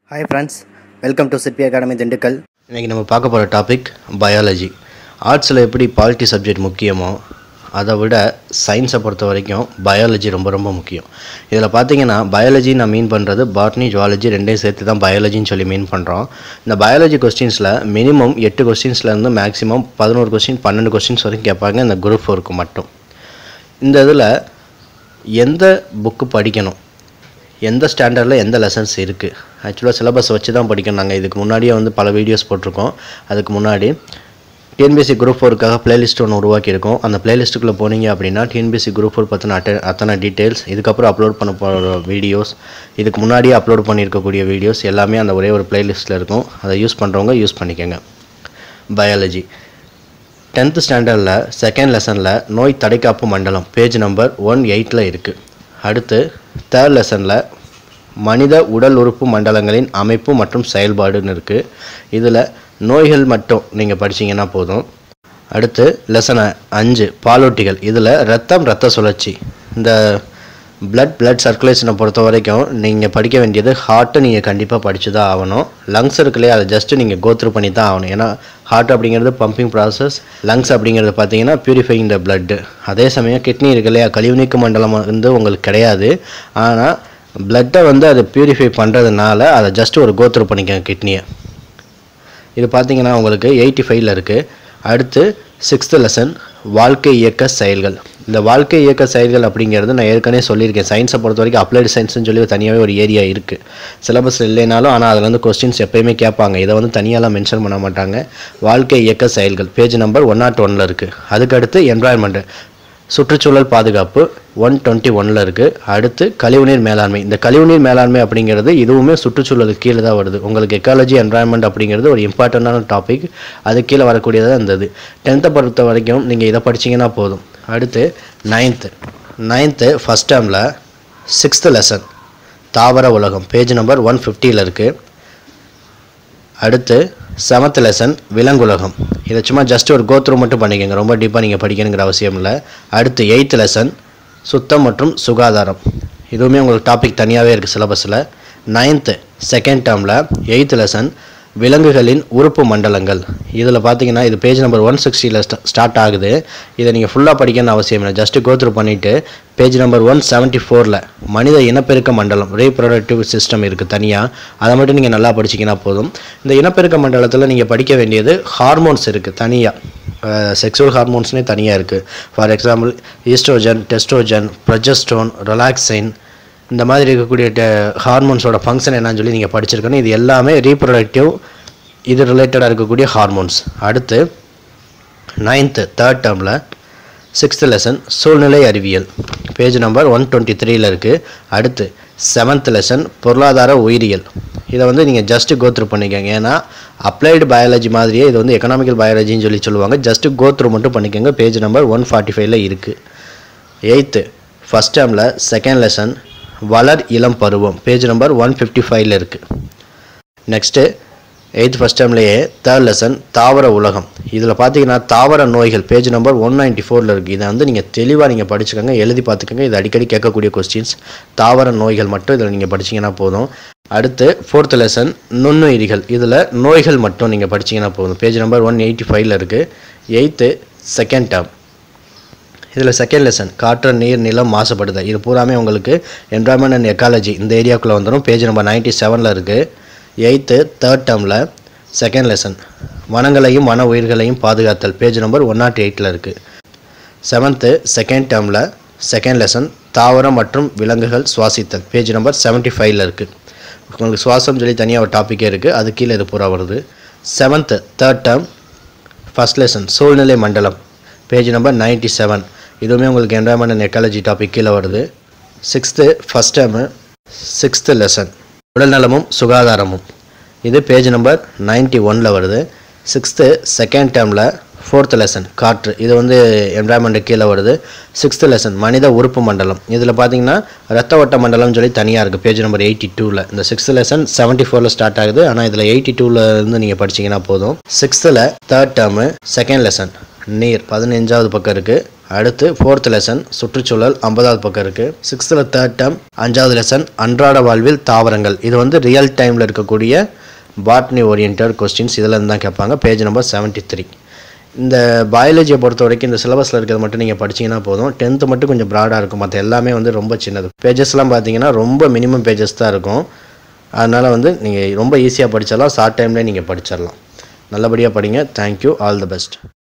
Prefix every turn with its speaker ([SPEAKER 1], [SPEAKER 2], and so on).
[SPEAKER 1] hi friends welcome to Sirpi academy Dindigul
[SPEAKER 2] இன்றைக்கி நம்ம பார்க்க போகிற டாபிக் பயாலஜி ஆர்ட்ஸில் எப்படி பாலிட்டி சப்ஜெக்ட் முக்கியமோ அதை விட சயின்ஸை பொறுத்த வரைக்கும் பயாலஜி ரொம்ப ரொம்ப முக்கியம் இதில் பார்த்தீங்கன்னா பயாலஜி நான் மீன் பண்ணுறது பாட்னி ஜுவாலஜி ரெண்டையும் சேர்த்து தான் பயாலஜின்னு சொல்லி மீன் பண்ணுறோம் இந்த பயாலஜி கொஸ்டின்ஸில் மினிமம் எட்டு கொஸ்டின்ஸ்லேருந்து மேக்ஸிமம் பதினோரு கொஸ்டின் பன்னெண்டு கொஸ்டின்ஸ் வரைக்கும் கேட்பாங்க இந்த குரூப் ஃபோருக்கு மட்டும் இந்த இதில் எந்த புக்கு படிக்கணும் எந்த ஸ்டாண்டர்டில் எந்த லெசன்ஸ் இருக்குது ஆக்சுவலாக சிலபஸ் வச்சு தான் படிக்கணும் நாங்கள் இதுக்கு முன்னாடியே வந்து பல வீடியோஸ் போட்டிருக்கோம் அதுக்கு முன்னாடி டிஎன்பிஎஸ்சி குரூப் ஃபோருக்காக பிளேலிஸ்ட் ஒன்று உருவாக்கியிருக்கோம் அந்த பிளேலிஸ்ட்டுக்குள்ளே போனீங்க அப்படின்னா டிஎன்பிஎஸ்சி குரூப் ஃபோர் பற்றின அட்ட அத்தனை டீட்டெயில்ஸ் இதுக்கப்புறம் அப்லோட் பண்ண போகிற வீடியோஸ் இதுக்கு முன்னாடியே அப்லோட் பண்ணியிருக்கக்கூடிய வீடியோஸ் எல்லாமே அந்த ஒரே ஒரு பிளேலிஸ்ட்டில் இருக்கும் அதை யூஸ் பண்ணுறவங்க யூஸ் பண்ணிக்கோங்க பயாலஜி டென்த்து ஸ்டாண்டர்டில் செகண்ட் லெசனில் நோய் தடைக்காப்பு மண்டலம் பேஜ் நம்பர் ஒன் எயிட்டில் இருக்குது அடுத்து தேர்ட் லெசனில் மனித உடல் உறுப்பு மண்டலங்களின் அமைப்பு மற்றும் செயல்பாடுன்னு இருக்குது இதில் நோய்கள் மட்டும் நீங்கள் படிச்சீங்கன்னா போதும் அடுத்து லெசனை அஞ்சு பாலூட்டிகள் இதில் ரத்தம் ரத்த சுழற்சி இந்த blood blood சர்க்குலேஷனை பொறுத்த வரைக்கும் நீங்கள் படிக்க வேண்டியது ஹார்ட்டு நீங்கள் கண்டிப்பாக படிச்சு தான் ஆகணும் லங்ஸ் இருக்குல்லையே அதை ஜஸ்ட்டு நீங்கள் கோத்ரூ பண்ணி தான் ஆகணும் ஏன்னா ஹார்ட் அப்படிங்கிறது பம்பிங் ப்ராசஸ் லங்ஸ் அப்படிங்கிறது பார்த்தீங்கன்னா பியூரிஃபைங் த blood அதே சமயம் கிட்னி இருக்கு இல்லையா கழிவு நீக்க மண்டலம் வந்து உங்களுக்கு கிடையாது ஆனால் பிளட்டை வந்து அதை பியூரிஃபை பண்ணுறதுனால அதை ஜஸ்ட் ஒரு கோத்ரூ பண்ணிக்கங்க கிட்னியை இது பார்த்தீங்கன்னா உங்களுக்கு எயிட்டி ஃபைவ்ல இருக்குது அடுத்து சிக்ஸ்த்து லெசன் வாழ்க்கை இயக்க செயல்கள் இந்த வாழ்க்கை இயக்க செயல்கள் அப்படிங்கிறது நான் ஏற்கனவே சொல்லியிருக்கேன் சயின்ஸை பொறுத்த வரைக்கும் அப்ளைடு சயின்ஸ்னு சொல்லி தனியாகவே ஒரு ஏரியா இருக்குது சிலபஸ் இல்லைனாலும் ஆனால் அதில் வந்து கொஸ்டின்ஸ் எப்பயுமே கேட்பாங்க இதை வந்து தனியாலாம் மென்ஷன் பண்ண மாட்டாங்க வாழ்க்கை இயக்க செயல்கள் பேஜ் நம்பர் ஒன் நாட் ஒனில் இருக்குது அதுக்கடுத்து என்வாயன்மெண்ட் சுற்றுச்சூழல் பாதுகாப்பு ஒன் டுவெண்ட்டி ஒனில் இருக்குது அடுத்து கழிவுநீர் மேலாண்மை இந்த கழிவுநீர் மேலாண்மை அப்படிங்கிறது இதுவுமே சுற்றுச்சூழலுக்கு கீழே தான் வருது உங்களுக்கு எக்காலஜி என்வாயன்மெண்ட் அப்படிங்கிறது ஒரு இம்பார்ட்டண்ட்டான டாபிக் அது கீழே வரக்கூடியது அந்த இது டென்த்தை பொறுத்த வரைக்கும் நீங்கள் இதை படிச்சீங்கன்னா போதும் அடுத்து நைன்த்து நைன்த்து ஃபஸ்ட் டேர்மில் சிக்ஸ்த்து லெசன் தாவர உலகம் பேஜ் நம்பர் ஒன் ஃபிஃப்டியில் இருக்குது அடுத்து செவன்த் லெசன் விலங்குலகம் இதை சும்மா ஜஸ்ட் ஒரு கோத்ரூ மட்டும் பண்ணிக்கோங்க ரொம்ப டீப்பாக நீங்கள் படிக்கணுங்கிற அவசியம் இல்லை அடுத்து எயித் லெசன் சுத்தம் மற்றும் சுகாதாரம் இதுவுமே உங்களுக்கு டாபிக் தனியாகவே இருக்குது சிலபஸில் நைன்த்து செகண்ட் டேர்மில் எயித் லெசன் விலங்குகளின் உறுப்பு மண்டலங்கள் இதில் பார்த்தீங்கன்னா இது பேஜ் நம்பர் ஒன் சிக்ஸ்டியில் ஸ்டார்ட் ஆகுது இதை நீங்கள் ஃபுல்லாக படிக்கணும்னு அவசியம் இல்லை ஜஸ்ட்டு கோத்ரூ பண்ணிவிட்டு பேஜ் நம்பர் ஒன் செவன்ட்டி ஃபோரில் மனித இனப்பெருக்க மண்டலம் ரீப்ரொடக்டிவ் சிஸ்டம் இருக்குது தனியாக அதை மட்டும் நீங்கள் நல்லா படிச்சிங்கன்னா போதும் இந்த இனப்பெருக்க மண்டலத்தில் நீங்கள் படிக்க வேண்டியது ஹார்மோன்ஸ் இருக்குது தனியாக செக்ஸுவல் ஹார்மோன்ஸ்னே தனியாக இருக்குது for example oestrogen testrogen progesterone relaxin இந்த மாதிரி இருக்கக்கூடிய ஹார்மோன்ஸோட ஃபங்க்ஷன் என்னன்னு சொல்லி நீங்கள் படிச்சிருக்கணும் இது எல்லாமே ரீப்ரொடக்டிவ் இது ரிலேட்டடாக இருக்கக்கூடிய ஹார்மோன்ஸ் அடுத்து நைன்த்து தேர்ட் டேர்மில் சிக்ஸ்த்து லெசன் சூழ்நிலை அறிவியல் பேஜ் நம்பர் ஒன் டுவெண்ட்டி த்ரீல இருக்குது அடுத்து செவன்த் லெசன் பொருளாதார உயிரியல் இதை வந்து நீங்கள் ஜஸ்ட்டு கோத்ரூ பண்ணிக்கோங்க ஏன்னா அப்ளைடு பயாலஜி மாதிரியே இது வந்து எக்கனாமிக்கல் பயாலஜின்னு சொல்லி சொல்லுவாங்க ஜஸ்ட்டு கோத்ரூ மட்டும் பண்ணிக்கோங்க பேஜ் நம்பர் ஒன் ஃபார்ட்டி ஃபைவ்ல இருக்குது எயித்து ஃபஸ்ட் டேர்மில் செகண்ட் லெசன் வளர் இளம் பருவம் பேஜ் நம்பர் ஒன் ஃபிஃப்டி ஃபைவ்ல இருக்குது நெக்ஸ்ட்டு எயித் ஃபஸ்ட் டைம்லேயே தேர்ட் லெசன் தாவர உலகம் இதில் பார்த்தீங்கன்னா தாவர நோய்கள் பேஜ் நம்பர் ஒன் நைன்ட்டி ஃபோரில் இருக்குது இதை வந்து நீங்கள் தெளிவாக நீங்கள் படிச்சுக்கோங்க எழுதி பார்த்துக்கோங்க இது அடிக்கடி கேட்கக்கூடிய கொஸ்டின்ஸ் தாவர நோய்கள் மட்டும் இதில் நீங்கள் படிச்சீங்கன்னா போதும் அடுத்து ஃபோர்த் லெசன் நுண்ணுயிரிகள் இதில் நோய்கள் மட்டும் நீங்கள் படிச்சீங்கன்னா போதும் பேஜ் நம்பர் ஒன் எயிட்டி ஃபைவ்ல இருக்குது எயித்து செகண்ட் டேர்ம் இதில் செகண்ட் லெசன் காற்று நீர் நிலம் மாசுபடுதல் இது பூராமே உங்களுக்கு என்வரான்மெண்ட் அண்ட் எக்காலஜி இந்த ஏரியாவுக்குள்ளே வந்துடும் பேஜ் நம்பர் நைன்ட்டி செவனில் இருக்குது எயித்து தேர்ட் டேர்மில் செகண்ட் லெசன் வனங்களையும் வன உயிர்களையும் பாதுகாத்தல் பேஜ் நம்பர் ஒன் நாட் எயிட்டில் இருக்குது செவன்த்து செகண்ட் டேர்மில் செகண்ட் லெசன் தாவரம் மற்றும் விலங்குகள் சுவாசித்தல் பேஜ் நம்பர் செவன்ட்டி ஃபைவ்ல இருக்குது உங்களுக்கு சுவாசம் சொல்லி தனியாக ஒரு டாப்பிக்கே இருக்குது அது கீழே இது பூரா வருது seventh third term first lesson சூழ்நிலை மண்டலம் பேஜ் நம்பர் நைன்ட்டி செவன் இதுவுமே உங்களுக்கு என்வரான்மெண்ட் அண்ட் எக்காலஜி டாபிக் கீழே வருது sixth first term sixth lesson உடல்நலமும் சுகாதாரமும் இது பேஜ் நம்பர் நைன்ட்டி ஒனில் வருது சிக்ஸ்த்து செகண்ட் டேர்மில் ஃபோர்த் லெசன் காற்று இது வந்து என்வரான்மெண்ட் கீழே வருது சிக்ஸ்த்து லெசன் மனித உறுப்பு மண்டலம் இதில் பார்த்தீங்கன்னா ரத்த ஓட்ட மண்டலம்னு சொல்லி தனியாக இருக்குது பேஜ் நம்பர் எயிட்டி டூவில் இந்த சிக்ஸ்த் லெசன் செவன்ட்டி ஃபோரில் ஸ்டார்ட் ஆகுது ஆனால் இதில் எயிட்டி டூவில் இருந்து நீங்கள் படிச்சீங்கன்னா போதும் சிக்ஸ்த்தில் தேர்ட் டேர்மு செகண்ட் லெசன் நீர் பதினஞ்சாவது பக்கம் இருக்குது அடுத்து ஃபோர்த் லெசன் சுற்றுச்சூழல் ஐம்பதாவது பக்கம் இருக்குது சிக்ஸ்த்தில் தேர்ட் டேம் அஞ்சாவது லெசன் அன்றாட வாழ்வில் தாவரங்கள் இது வந்து ரியல் டைமில் இருக்கக்கூடிய பாட்னி ஓரியன்ட் கொஸ்டின்ஸ் இதில் இருந்து தான் கேட்பாங்க பேஜ் நம்பர் செவன்ட்டி த்ரீ இந்த பயாலஜியை பொறுத்த வரைக்கும் இந்த சிலபஸில் இருக்கிறது மட்டும் நீங்கள் படிச்சீங்கன்னா போதும் டென்த்து மட்டும் கொஞ்சம் ப்ராடாக இருக்கும் மற்ற எல்லாமே வந்து ரொம்ப சின்னது பேஜஸ்லாம் பார்த்தீங்கன்னா ரொம்ப மினிமம் பேஜஸ் தான் இருக்கும் அதனால் வந்து நீங்கள் ரொம்ப ஈஸியாக படிச்சிடலாம் ஷார்ட் டைம்லேயே நீங்கள் படிச்சிடலாம் நல்லபடியாக படிங்க தேங்க்யூ ஆல் தி பெஸ்ட்